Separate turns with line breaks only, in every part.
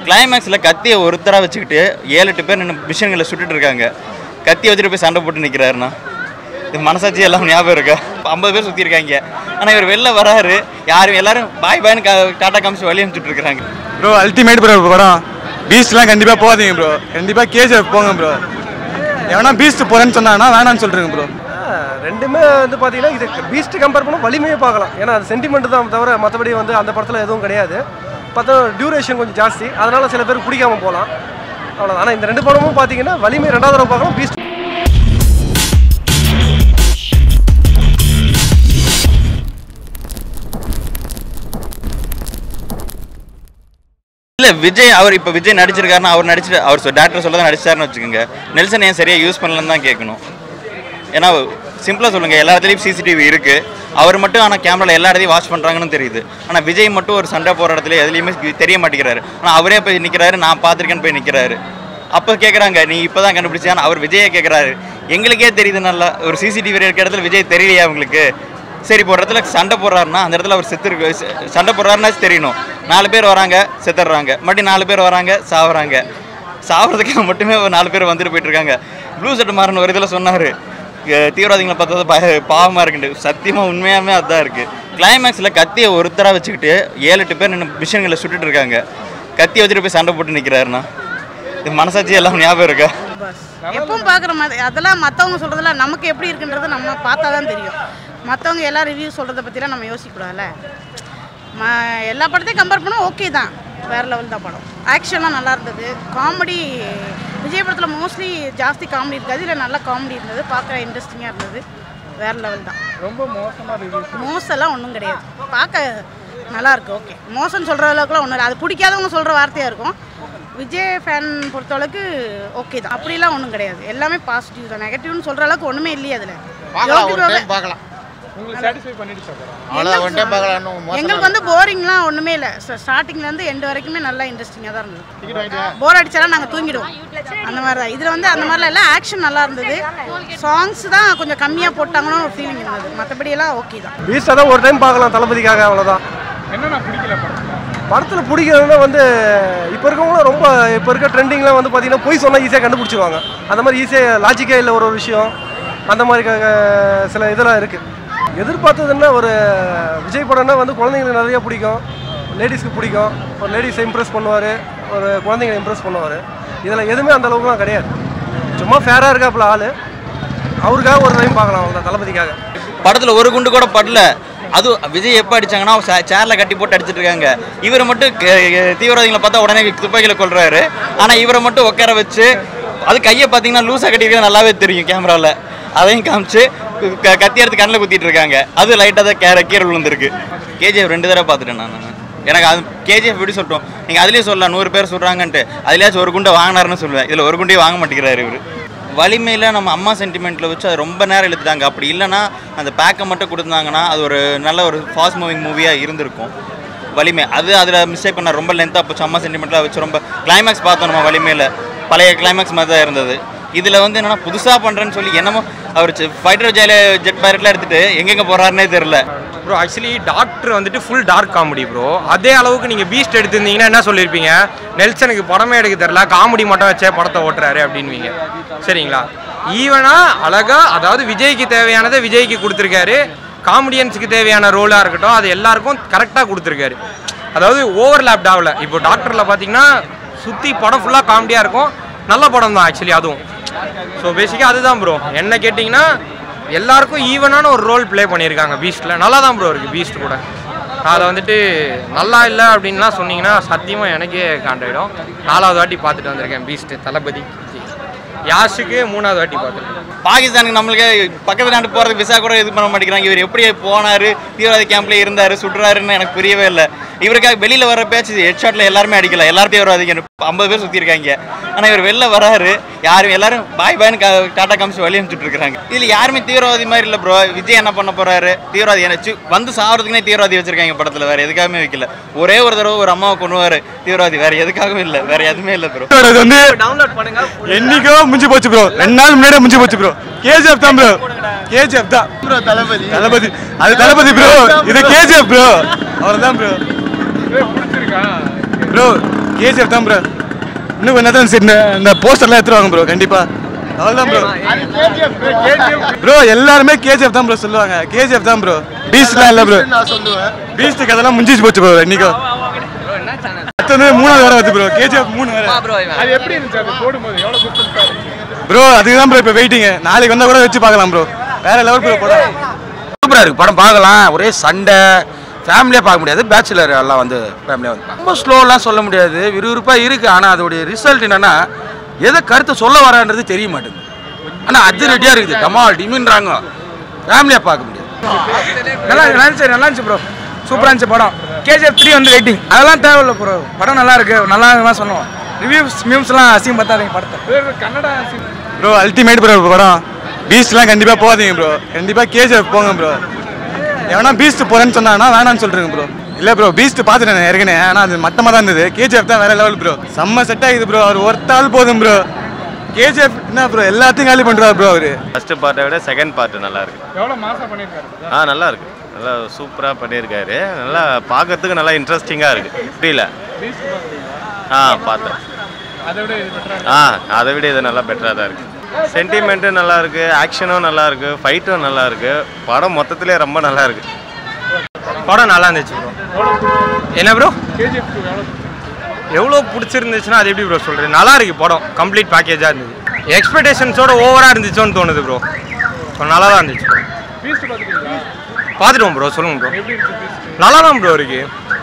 கிளைமேக்ஸில் கத்தியை ஒருத்தராக வச்சுக்கிட்டு ஏழு எட்டு பேர் நின்று மிஷின்களை சுட்டுட்டு இருக்காங்க கத்தி வச்சுட்டு போய் சண்டை போட்டு நிற்கிறாருண்ணா இது மனசாட்சி எல்லாம் ஞாபகம் இருக்கா ஐம்பது பேர் சுற்றி இருக்காங்க ஆனால் இவர் வெளில வராரு யாரும் எல்லாரும் பாய் பாய்னு கா டாட்டா காமிச்சு வழி அனுப்பிச்சுட்டு இருக்காங்க
ப்ரோ அல்டிமேட் ப்ரோ படம் பீஸ்ட்லாம் கண்டிப்பாக போகாதீங்க ப்ரோ கண்டிப்பாக கேஜிஎஃப் போங்க ப்ரோ எவனா பீஸ்ட் போகிறேன்னு சொன்னாங்கன்னா வேணான்னு சொல்கிறேங்க ப்ரோ
ரெண்டுமே வந்து பார்த்தீங்கன்னா இது பீஸ்ட் கம்பேர் பண்ண வலிமையை பார்க்கலாம் ஏன்னா அது சென்டிமெண்ட் தான் தவிர மற்றபடி வந்து அந்த படத்தில் எதுவும் கிடையாது பார்த்தா டியூரேஷன் கொஞ்சம் ஜாஸ்தி அதனால சில பேருக்கு பிடிக்காம போகலாம் அவ்வளோதான் ஆனால் இந்த ரெண்டு படமும் பார்த்தீங்கன்னா வலிமை ரெண்டாவது தடவை பார்க்கலாம் பீஸ்ட்
இல்லை விஜய் அவர் இப்போ விஜய் நடிச்சிருக்காருன்னா அவர் நடிச்சிட்டு அவர் டேரக்டர் சொல்ல தான் நடிச்சாருன்னு வச்சுக்கோங்க நெல்சன் ஏன் சரியாக யூஸ் பண்ணலன்னு தான் கேட்கணும் ஏன்னா சிம்பிளாக சொல்லுங்கள் எல்லா இடத்துலையும் சிசிடிவி இருக்குது அவர் மட்டும் ஆனால் கேமராவில் எல்லா இடத்தையும் வாட்ச் பண்ணுறாங்கன்னு தெரியுது ஆனால் விஜய் மட்டும் ஒரு சண்டை போகிற இடத்துல எதுலேயுமே தெரிய மாட்டேங்கிறாரு ஆனால் அவரே போய் நிற்கிறாரு நான் பார்த்துருக்கேன்னு போய் நிற்கிறாரு அப்போ கேட்குறாங்க நீ இப்போ தான் கண்டுபிடிச்சியா அவர் விஜயே கேட்குறாரு எங்களுக்கே தெரியுது நல்லா ஒரு சிசிடிவி இருக்க இடத்துல விஜய் தெரியலையா உங்களுக்கு சரி இப்போ ஒரு இடத்துல சண்டை போடுறாருன்னா அந்த இடத்துல அவர் செத்து இருக்கு ச- சண்டை போடுறாருன்னா தெரியணும் நாலு பேர் வராங்க செத்துடுறாங்க மறுபடியும் நாலு பேர் வராங்க சாவுறாங்க சாவறதுக்கு மட்டுமே ஒரு நாலு பேர் வந்துட்டு போயிட்டு இருக்காங்க ப்ளூ செட் மாறன் ஒரு இதில் சொன்னார் தீவிரவாதிகளை பார்த்தது பய பாவமாக இருக்குண்டு சத்தியமாக உண்மையாகவே அதுதான் இருக்குது கிளைமேக்ஸில் கத்தியை ஒருத்தராக வச்சுக்கிட்டு ஏழு எட்டு பேர் நின்று மிஷின்களை சுட்டுட்டு இருக்காங்க கத்தி வச்சுட்டு போய் சண்டை போட்டு நிற்கிறாருண்ணா இது மனசாட்சி எல்லாம் ஞாபகம் இருக்கா
எப்பவும் பார்க்குற மாதிரி அதெல்லாம் மற்றவங்க சொல்கிறதெல்லாம் நமக்கு எப்படி இருக்குன்றது நம்ம பார்த்தா தான் தெரியும் மற்றவங்க எல்லாம் ரிவ்யூ சொல்கிறத பற்றிலாம் நம்ம யோசிக்கக்கூடாதுல்ல ம எல்லா படத்தையும் கம்பேர் பண்ணால் ஓகே தான் வேறு லெவல் தான் படம் ஆக்ஷன்லாம் நல்லா இருந்தது காமெடி விஜய் படத்தில் மோஸ்ட்லி ஜாஸ்தி காமெடி இருக்காது இல்லை நல்லா காமெடி இருந்தது பார்க்குற இன்ட்ரெஸ்டிங்காக இருந்தது வேறு லெவல் தான் ரொம்ப மோசமாக மோசம்லாம் ஒன்றும் கிடையாது பார்க்க நல்லா இருக்கு ஓகே மோசம்னு சொல்கிற அளவுக்குலாம் ஒன்றும் இல்லை அது பிடிக்காதவங்க சொல்கிற வார்த்தையாக இருக்கும் விஜய் ஃபேன் பொறுத்தளவுக்கு ஓகே தான் அப்படிலாம் ஒன்றும் கிடையாது எல்லாமே பாசிட்டிவ் தான் நெகட்டிவ்னு சொல்கிற அளவுக்கு ஒன்றுமே இல்லையே அதில்
பார்க்கலாம் அவ்வளோதான் ஒன் டைம் பார்க்கலாம் இன்னும் மோசம்
எங்களுக்கு வந்து போரிங்லாம் ஒன்றுமே இல்லை ஸ்டார்டிங்லேருந்து எண்டு வரைக்குமே நல்லா இன்ட்ரெஸ்டிங்காக தான் இருந்தது போர் அடிச்சாலும் நாங்கள் தூங்கிடுவோம் அந்த மாதிரி தான் இதில் வந்து அந்த மாதிரிலாம் இல்லை ஆக்ஷன் நல்லா இருந்தது சாங்ஸ் தான் கொஞ்சம் கம்மியாக போட்டாங்கன்னு ஒரு ஃபீலிங் இருந்தது மற்றபடி எல்லாம் ஓகே தான்
பீஸ்டாக தான் ஒரு டைம் பார்க்கலாம் தளபதிக்காக அவ்வளோதான் படத்தில் பிடிக்கிறதுனா வந்து இப்போ இருக்கவங்களும் ரொம்ப இப்போ இருக்க ட்ரெண்டிங்லாம் வந்து பார்த்தீங்கன்னா பொய் சொன்னால் ஈஸியாக கண்டுபிடிச்சிருவாங்க அந்த மாதிரி ஈஸியாக லாஜிக்கே இல்லை ஒரு ஒரு விஷயம் அந்த மாதிரி க- சில இதெல்லாம் இருக்குது எதிர்பார்த்ததுன்னா ஒரு விஜய் படம்னா வந்து குழந்தைங்களுக்கு நிறைய பிடிக்கும் லேடிஸ்க்கு பிடிக்கும் ஒரு லேடிஸை இம்ப்ரெஸ் பண்ணுவார் ஒரு குழந்தைங்களை இம்ப்ரெஸ் பண்ணுவார் இதில் எதுவுமே அந்த அளவுக்குலாம் கிடையாது சும்மா ஃபேராக இருக்காப்புல ஆள் அவருக்காக ஒரு டைம் பார்க்கலாம் அவ்வளோதான் தளபதிக்காக
படத்தில் ஒரு குண்டு கூட படல அது விஜய் எப்போ அடிச்சாங்கன்னா சே- சேர்ல கட்டி போட்டு அடிச்சிட்டு இருக்காங்க இவரை மட்டும் க- க- தீவிரவாதிகளை பார்த்தா உடனே துப்பாக்கியில் கொள்றாரு ஆனால் இவரை மட்டும் உட்கார வச்சு அது கையை பார்த்தீங்கன்னா லூஸாக கட்டியிருக்கிறது நல்லாவே தெரியும் கேமராவில் அதையும் காமிச்சு க- கத்தி எடுத்து கண்ணில் குத்திட்டு இருக்காங்க அது லைட்டாக தான் கேர கீரை விழுந்திருக்கு கேஜிஎஃப் ரெண்டு தடவை பார்த்துட்டேன் நான் எனக்கு அது கேஜிஎஃப் எப்படி சொல்லிட்டோம் நீங்கள் அதுலேயே சொல்லலாம் நூறு பேர் சொல்கிறாங்கன்ட்டு அதுலேயாச்சும் ஒரு குண்டை வாங்கினாருன்னு சொல்லுவேன் இதில் ஒரு குண்டையும் வாங்க மாட்டேங்கிறாரு இவர் வலிமையில் நம்ம அம்மா சென்டிமெண்ட்டில் வச்சு அது ரொம்ப நேரம் இழுத்துட்டாங்க அப்படி இல்லைன்னா அந்த பேக்கை மட்டும் கொடுத்தாங்கன்னா அது ஒரு நல்ல ஒரு ஃபாஸ்ட் மூவிங் மூவியாக இருந்திருக்கும் வலிமை அது அதில் மிஸ்டேக் பண்ண ரொம்ப லென்த்தாக போச்சு அம்மா சென்டிமெண்ட்டில் வச்சு ரொம்ப கிளைமேக்ஸ் பார்த்தோம் நம்ம வலிமையில் பழைய கிளைமேக்ஸ் மாதிரி தான் இருந்தது இதில் வந்து என்னன்னா புதுசாக பண்ணுறேன்னு சொல்லி என்னமோ அவர் ஃபைட்டர் ஜெயில ஜெட் பைரட்லாம் எடுத்துகிட்டு எங்கெங்கே போகிறாருன்னே தெரில
ப்ரோ ஆக்சுவலி டாக்டர் வந்துட்டு ஃபுல் டார்க் காமெடி ப்ரோ அதே அளவுக்கு நீங்கள் பீஸ்ட் எடுத்திருந்தீங்கன்னா என்ன சொல்லியிருப்பீங்க நெல்சனுக்கு படமே எடுக்க தெரில காமெடி மட்டும் வச்சே படத்தை ஓட்டுறாரு அப்படின்வீங்க சரிங்களா ஈவனா அழகா அதாவது விஜய்க்கு தேவையானதை விஜய்க்கு கொடுத்துருக்காரு காமெடியன்ஸுக்கு தேவையான ரோலாக இருக்கட்டும் அது எல்லாருக்கும் கரெக்டாக கொடுத்துருக்காரு அதாவது ஓவர்லேப்ட் ஆகல இப்போ டாக்டரில் பார்த்தீங்கன்னா சுற்றி படம் ஃபுல்லாக காமெடியாக இருக்கும் நல்ல படம் தான் ஆக்சுவலி அதுவும் ஸோ பேசிக்காக அதுதான் ப்ரோ என்ன கேட்டிங்கன்னா எல்லாருக்கும் ஈவனான ஒரு ரோல் ப்ளே பண்ணியிருக்காங்க பீஸ்ட்டில் நல்லா தான் ப்ரோ இருக்குது பீஸ்ட் கூட அதை வந்துட்டு நல்லா இல்லை அப்படின்லாம் சொன்னீங்கன்னா சத்தியமாக எனக்கே காண்டாயிடும் நாலாவது வாட்டி பார்த்துட்டு வந்திருக்கேன் பீஸ்ட்டு தளபதி யாஷுக்கு மூணாவது வாட்டி பார்த்துருக்கேன்
பாகிஸ்தானுக்கு நம்மளுக்கு பக்கத்து நாட்டு போகிறதுக்கு விசா கூட இது பண்ண மாட்டேங்கிறாங்க இவர் எப்படி போனார் தீவிரவாத கேம்ப்ல இருந்தார் சுடுறாருன்னு எனக்கு புரியவே இல்லை இவருக்காக வெளியில் வர பேச்சு ஹெட் ஷாட்டில் எல்லாருமே அடிக்கல எல்லாரும் தீவிரவாதிங்க ஐம்பது பேர் சுற்றி இருக்காங்க ஆனால் இவர் வெளில வராரு யாரும் எல்லாரும் பாய் பாய்னு கா டாட்டா காமிச்சு வழி அனுப்பிச்சுட்டு இருக்காங்க இதில் யாருமே தீவிரவாதி மாதிரி இல்லை ப்ரோ விஜய் என்ன பண்ண போறாரு தீவிரவாதி என்ன சி- வந்து சாவறதுக்குனே தீவிரவாதி வச்சிருக்காங்க படத்தில் வேற எதுக்காகவே வைக்கல ஒரே ஒரு தடவை ஒரு அம்மாவை கொண்டுவாரு தீவிரவாதி வேற எதுக்காகவும் இல்லை வேற எதுவுமே இல்லை ப்ரோ
இது வந்து
டவுன்லோட் பண்ணுங்க
என்னைக்கோ முடிஞ்சு போச்சு ப்ரோ ரெண்டு நாள் முன்னாடியே முடிஞ்சு போச்சு ப்ரோ கேஜிஎஃப் தான் ப்ரோ கேஜிஎஃப் தான்
ப்ரோ தளபதி
தளபதி அது தளபதி ப்ரோ இது கேஜிஎஃப் ப்ரோ அவர் தான் ப்ரோ ப்ரோ கேஜிஎஃப் தான் ப்ரோ இன்னும் கொஞ்ச நேரத்தில் சரி, இந்த- இந்த போஸ்டர்லாம் எடுத்துருவாங்க ப்ரோ கண்டிப்பா அவ்வளோதான் ப்ரோ ப்ரோ எல்லாருமே கேஜிஎஃப் தான் ப்ரோ சொல்லுவாங்க கேஜிஎஃப் தான் ப்ரோ பீஸ்ட்லாம் இல்லை ப்ரோ
நான் சொல்லுவேன்
பீஸ்ட்டுக்கு அதெல்லாம் முடிஞ்சிச்சு போச்சு ப்ரோ இன்னைக்கு அடுத்தது மூணாவது வேற வருது ப்ரோ கேஜிஎஃப் மூணு வேற ப்ரோ அதுக்கு தான் ப்ரோ இப்போ வெயிட்டிங்க நாளைக்கு வந்தால் கூட வச்சு பார்க்கலாம் ப்ரோ வேற லெவல் ப்ரோ படம்
சூப்பராக இருக்குது படம் பார்க்கலாம் ஒரே சண்டை ஃபேமிலியாக பார்க்க முடியாது பேச்சுலர் எல்லாம் வந்து ஃபேமிலியாக வந்து ரொம்ப ஸ்லோலாம் சொல்ல முடியாது விறுவிறுப்பாக இருக்குது ஆனால் அதோடைய ரிசல்ட் என்னென்னா எதை கருத்தை சொல்ல வரான்றது தெரிய மாட்டேங்குது ஆனால் அது ரெடியாக இருக்குது டமால் டிமின்றாங்க ஃபேமிலியாக பார்க்க முடியாது
நல்லா நல்லா இருந்துச்சு நல்லா இருந்துச்சு ப்ரோ சூப்பராக இருந்துச்சு படம் கேஜிஎஃப் த்ரீ வந்து வெயிட்டிங் அதெல்லாம் தேவையில்ல ப்ரோ படம் நல்லா இருக்கு நல்லா தான் சொன்னோம் ரிவ்யூஸ் மியூம்ஸ்லாம் அசிங்கம் பார்த்தாதீங்க படத்தை
ப்ரோ அல்டிமேட் ப்ரோ படம் பீஸ்ட்லாம் கண்டிப்பாக போகாதீங்க ப்ரோ கண்டிப்பாக கேஜிஎஃப் போங்க ப்ரோ எவனா பீஸ்ட் போகிறேன்னு சொன்னாங்கன்னா வேணாம்னு சொல்கிறேங்க ப்ரோ இல்லை ப்ரோ பீஸ்ட் பார்த்துட்டேன் ஏற்கனவே ஆனால் அது மட்டமாக தான் இருந்தது கேஜிஎஃப் தான் வேற லெவல் ப்ரோ செம்ம செட் ஆகுது ப்ரோ அவர் ஒருத்தாள் போதும் ப்ரோ கேஜிஎஃப் என்ன ப்ரோ எல்லாத்தையும் காலி பண்ணுறாரு ப்ரோ அவர்
ஃபர்ஸ்ட் பார்ட்டை விட செகண்ட் பார்ட் நல்லா இருக்கு எவ்வளோ மாசம் பண்ணியிருக்காரு ஆ நல்லா இருக்கு நல்லா சூப்பராக பண்ணியிருக்காரு நல்லா பார்க்கறதுக்கு நல்லா இன்ட்ரெஸ்டிங்காக இருக்கு புரியல ஆ பார்த்தேன் ஆ அதை விட இது நல்லா பெட்டராக தான் இருக்கு சென்டிமெண்ட்டும் நல்லா இருக்கு ஆக்ஷனும் நல்லா இருக்கு ஃபைட்டும் நல்லா இருக்கு படம் மொத்தத்திலே ரொம்ப நல்லா இருக்கு
படம் நல்லா இருந்துச்சு ப்ரோ என்ன ப்ரோ எவ்வளோ பிடிச்சிருந்துச்சுன்னா அது எப்படி ப்ரோ சொல்கிறேன் நல்லா இருக்கு படம் கம்ப்ளீட் பேக்கேஜாக இருந்தது எக்ஸ்பெக்டேஷன்ஸோட ஓவராக இருந்துச்சோன்னு தோணுது ப்ரோ நல்லா தான் இருந்துச்சு பார்த்துட்டோம் ப்ரோ சொல்லுங்க ப்ரோ நல்லா தான் ப்ரோ இருக்கு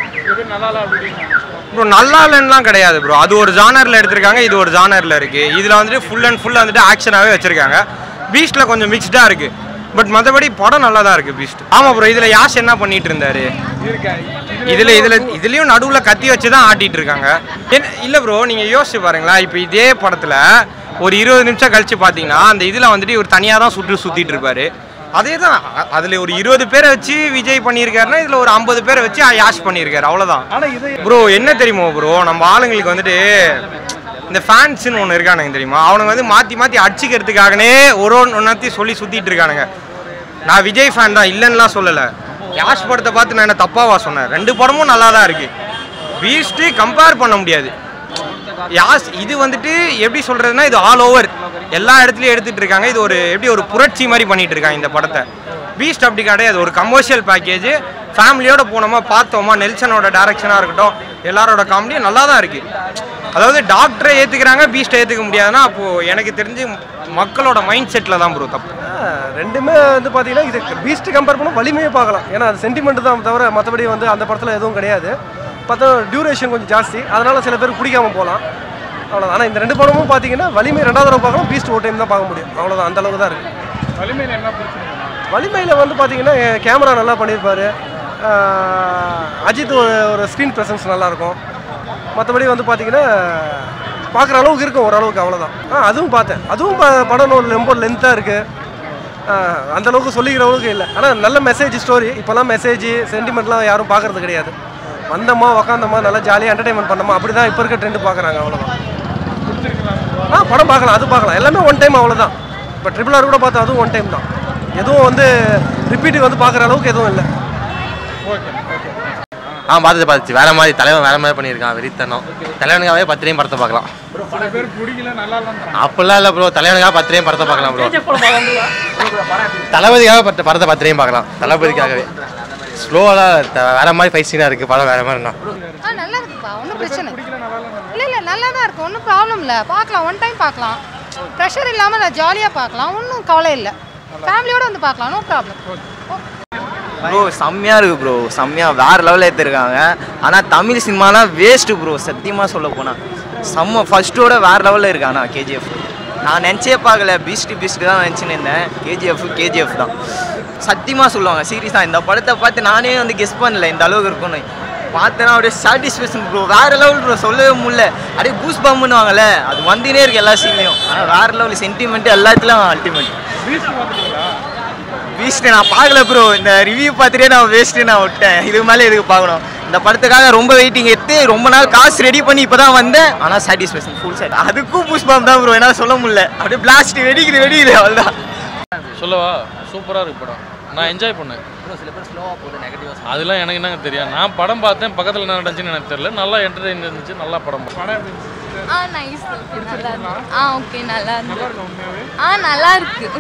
ப்ரோ நல்லா இல்லைன்னுலாம் கிடையாது ப்ரோ அது ஒரு ஜானரில் எடுத்திருக்காங்க இது ஒரு ஜானரில் இருக்கு இதில் வந்துட்டு ஃபுல் அண்ட் ஃபுல் வந்துட்டு ஆக்ஷனாகவே வச்சிருக்காங்க பீஸ்ட்டில் கொஞ்சம் மிக்ஸ்டாக இருக்கு பட் மற்றபடி படம் நல்லா தான் இருக்கு பீஸ்ட் ஆமாம் ப்ரோ இதில் யாஷ் என்ன பண்ணிட்டு இருந்தாரு இதில் இதில் இதுலேயும் நடுவில் கத்தி வச்சு தான் ஆட்டிட்டு இருக்காங்க என்ன இல்லை ப்ரோ நீங்கள் யோசிச்சு பாருங்களேன் இப்போ இதே படத்தில் ஒரு இருபது நிமிஷம் கழிச்சு பார்த்தீங்கன்னா அந்த இதில் வந்துட்டு இவர் தனியாக தான் சுற்று சுற்றிட்டு இருப்பாரு அதே தான் அதில் ஒரு இருபது பேரை வச்சு விஜய் பண்ணியிருக்காருன்னா இதில் ஒரு ஐம்பது பேரை வச்சு யாஷ் பண்ணியிருக்காரு அவ்வளோதான் ப்ரோ என்ன தெரியுமோ ப்ரோ நம்ம ஆளுங்களுக்கு வந்துட்டு இந்த ஃபேன்ஸ்னு ஒன்று இருக்கானுங்க தெரியுமா அவனுங்க வந்து மாற்றி மாற்றி அடிச்சுக்கிறதுக்காகனே ஒரு ஒன்றத்தையும் சொல்லி சுற்றிட்டு இருக்கானுங்க நான் விஜய் ஃபேன் தான் இல்லைன்னுலாம் சொல்லலை யாஷ் படத்தை பார்த்து நான் என்ன தப்பாவா சொன்னேன் ரெண்டு படமும் நல்லா தான் இருக்கு பீஸ்ட்டு கம்பேர் பண்ண முடியாது யாஸ் இது வந்துட்டு எப்படி சொல்றதுன்னா இது ஆல் ஓவர் எல்லா இடத்துலயும் எடுத்துட்டு இருக்காங்க இது ஒரு எப்படி ஒரு புரட்சி மாதிரி பண்ணிட்டு இருக்காங்க இந்த படத்தை பீஸ்ட் அப்படி கிடையாது ஒரு கமர்ஷியல் பேக்கேஜ் ஃபேமிலியோட போனோமா பார்த்தோமா நெல்சனோட டைரக்ஷனாக இருக்கட்டும் எல்லாரோட காமெடியும் நல்லா தான் இருக்கு அதாவது டாக்டரை ஏற்றுக்கிறாங்க பீஸ்ட்டை ஏற்றுக்க முடியாதுன்னா அப்போது எனக்கு தெரிஞ்சு மக்களோட மைண்ட் செட்டில் தான் ப்ரோ தப்பு
ரெண்டுமே வந்து பார்த்தீங்கன்னா இது பீஸ்ட் கம்பேர் பண்ண வலிமையை பார்க்கலாம் ஏன்னா அது சென்டிமெண்ட் தான் தவிர மற்றபடி வந்து அந்த படத்தில் எதுவும் கிடையாது பார்த்தா டியூரேஷன் கொஞ்சம் ஜாஸ்தி அதனால சில பேர் பிடிக்காம போகலாம் அவ்வளோதான் ஆனால் இந்த ரெண்டு படமும் பார்த்தீங்கன்னா வலிமை ரெண்டாவது தடவை பார்க்கலாம் பீஸ்ட் ஒரு டைம் தான் பார்க்க முடியும் அவ்வளோதான் அந்த அளவுக்கு தான் இருக்குது வலிமையில் வந்து பார்த்தீங்கன்னா கேமரா நல்லா பண்ணியிருப்பாரு ஆஹ் அஜித் ஒரு ஒரு ஸ்க்ரீன் ப்ரெசன்ஸ் நல்லாயிருக்கும் மற்றபடி வந்து பார்த்தீங்கன்னா பார்க்குற அளவுக்கு இருக்கும் ஓரளவுக்கு அவ்வளோதான் ஆ அதுவும் பார்த்தேன் அதுவும் ப- படம் ஒரு ரொம்ப லென்த்தாக இருக்குது அந்த அளவுக்கு சொல்லிக்கிற அளவுக்கு இல்லை ஆனால் நல்ல மெசேஜ் ஸ்டோரி இப்போல்லாம் மெசேஜ் சென்டிமெண்ட்லாம் யாரும் பார்க்கறது கிடையாது வந்தோமா உக்காந்தோமா நல்லா ஜாலியாக என்டர்டைன்மெண்ட் பண்ணோமா அப்படி தான் இப்போ இருக்க ட்ரெண்டு பார்க்குறாங்க அவ்வளோதான் ஆ படம் பார்க்கலாம் அது பார்க்கலாம் எல்லாமே ஒன் டைம் அவ்வளோதான் இப்போ ட்ரிபிள் ஆர் கூட பார்த்தா அதுவும் ஒன் டைம் தான் எதுவும் வந்து ரிப்பீட் வந்து பார்க்குற அளவுக்கு எதுவும் இல்லை
ஆ பார்த்துட்டு பார்த்துச்சு வேற மாதிரி தலைவன் வேற மாதிரி பண்ணியிருக்கான் வெறித்தனம் தலைவனுக்காகவே பத்திரையும் படத்தை பார்க்கலாம் அப்படிலாம் இல்லை ப்ரோ தலைவனுக்காக பத்திரையும் படத்தை பார்க்கலாம் ப்ரோ தளபதிக்காக பட்ட படத்தை பத்திரையும் பார்க்கலாம் தளபதிக்காகவே ஸ்லோவாக வேற மாதிரி ஃபைட் சீனாக இருக்குது படம் வேற மாதிரிண்ணா
ஆ நல்லா இருக்குப்பா ஒன்றும் பிரச்சனை இல்லை இல்லை நல்லா தான் இருக்கும் ஒன்றும் ப்ராப்ளம் இல்லை பார்க்கலாம் ஒன் டைம் பார்க்கலாம் ப்ரெஷர் இல்லாமல் நான் ஜாலியாக பார்க்கலாம் ஒன்றும் கவலை இல்லை ஃபேமிலியோட வந்து பார்க்கலாம் நோ ப்ராப்ளம்
ப்ரோ செம்மையாக இருக்குது ப்ரோ செம்மையாக வேறு லெவலில் எடுத்திருக்காங்க ஆனால் தமிழ் சினிமாலாம் வேஸ்ட்டு ப்ரோ சத்தியமாக சொல்ல போனால் செம்ம ஃபர்ஸ்ட்டோட வேறு லெவலில் இருக்கு ஆனால் கேஜிஎஃப் நான் நினச்சே பார்க்கல பீஸ்ட் பீஸ்ட் தான் நினச்சின்னு இருந்தேன் கேஜிஎஃப் கேஜிஎஃப் தான் சத்தியமாக சொல்லுவாங்க சீரியஸாக இந்த படத்தை பார்த்து நானே வந்து கெஸ் பண்ணல இந்த அளவுக்கு இருக்கும்னு பார்த்தேன்னா அப்படியே சாட்டிஸ்ஃபேக்ஷன் ப்ரோ வேறு லெவல் ப்ரோ சொல்லவே முடியல அப்படியே பூஸ் பம்முன்னுவாங்கல்ல அது வந்துனே இருக்கு எல்லா சீன்லையும் ஆனால் வேறு லெவல் சென்டிமெண்ட் எல்லாத்துலையும் அல்டிமேட் பீஸ்ட் நான் பார்க்கல ப்ரோ இந்த ரிவ்யூ பார்த்துட்டே நான் வேஸ்ட்டு நான் விட்டேன் இதுக்கு மேலே எதுக்கு பார்க்கணும் இந்த படத்துக்காக ரொம்ப வெயிட்டிங் எடுத்து ரொம்ப நாள் காசு ரெடி பண்ணி இப்போ தான் வந்தேன் ஆனால் சாட்டிஸ்ஃபேக்ஷன் ஃபுல் செட் அதுக்கும் புஷ்பம் தான் ப்ரோ என்னால் சொல்ல முடியல அப்படியே பிளாஸ்ட் வெடிக்குது வெடிக்குது அவ்வளோதான்
சொல்லவா சூப்பராக இருக்கு படம் நான் என்ஜாய் பண்ணேன் ப்ரோ சில பேர் ஸ்லோவாக போகுது நெகட்டிவாக
அதெல்லாம் எனக்கு என்னங்க தெரியும் நான் படம் பார்த்தேன் பக்கத்தில் என்ன நடந்துச்சுன்னு எனக்கு தெரியல நல்லா என்டர்டைன் இருந்துச்சு நல்லா படம் படம்
ஆ நைஸ் நல்லா இருக்கு ஆ ஓகே நல்லா இருக்கு ஆ நல்லா இருக்கு